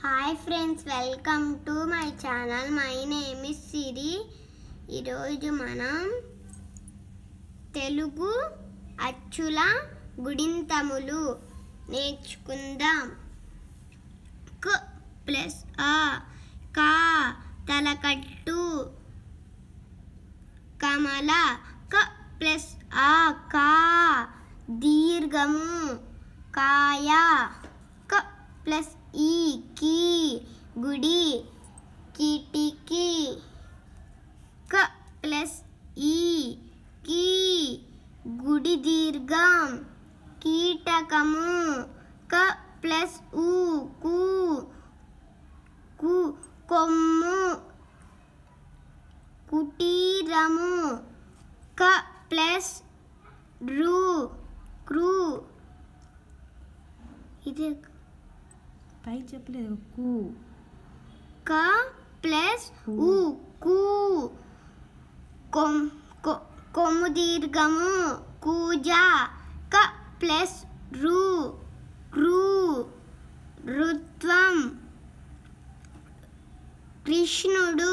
hi friends welcome to my channel my name is Siri ఈరోజు మనం తెలుగు అచ్చుల గుడింతములు నేర్చుకుందాం క ప్లస్ ఆ కా తలకట్టు కమల క ప్లస్ ఆ కా దీర్ఘము కాయ క ప్లస్ ఈ కీ గుడి కిటికీ క ప్లస్ ఈ కీ గుడి దీర్ఘం కీటకము క ప్లస్ ఊ కు కు కొమ్ము కుటీరము క ప్లస్ రు క్రూ ఇది పై చెప్పలేదు కు క ప్లస్ ఉ కు కొమ్ కొ- కొమ్ము దీర్ఘము కూజ క ప్లస్ రు క్రూ రుత్వం కృష్ణుడు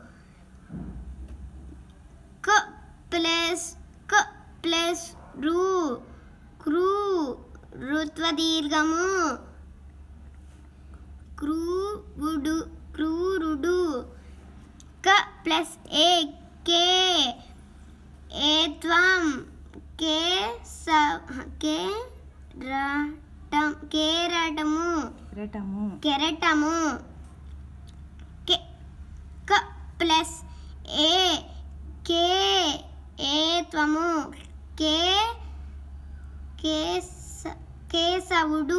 క ప్లస్ క ప్లస్ రు క్రూ రుత్వ దీర్ఘము క్రూవుడు క్రూరుడు క ప్లస్ ఏ కే ఏత్వం కే స కే రటం కేరటము కిరటము కెరటము కె క ప్లస్ ఏ కే ఏత్వము కే కేస కేశవుడు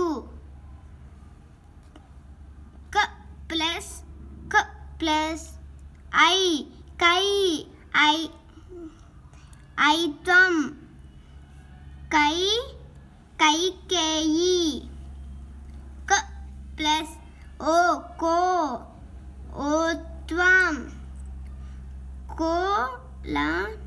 క ప్లస్ క ప్లస్ ఐ కై ఐ ఐత్వం కై కైకేయి క ప్లస్ ఓ కో ఓత్వం కోల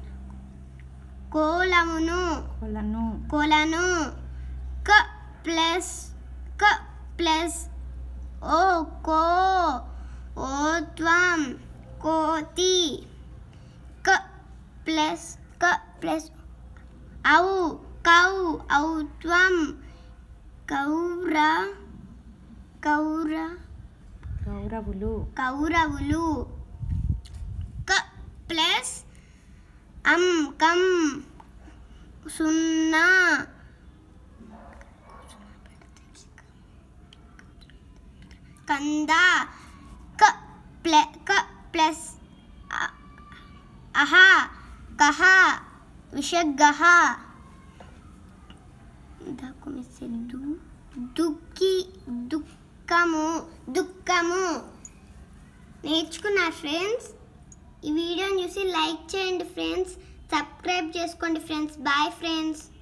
కోలమును కొలను కొలను క ప్లస్ క ప్లస్ ఓ కో ఓత్వం కోతి క ప్లస్ క ప్లస్ ఔ కౌ ఔత్వం కౌర కౌర కౌరవులు కౌరవులు క ప్లస్ అం కం సున్నా కంద క ప్ల క ప్లస్ అ- అహ కహ విషగ్గహ దక్కుమిసెద్దు దుక్కి దుఃఖము దుఃఖము నేర్చుకున్నారు ఫ్రెండ్స్ ఈ వీడియోని చూసి లైక్ చేయండి ఫ్రెండ్స్ సబ్స్క్రైబ్ చేసుకోండి ఫ్రెండ్స్ బాయ్ ఫ్రెండ్స్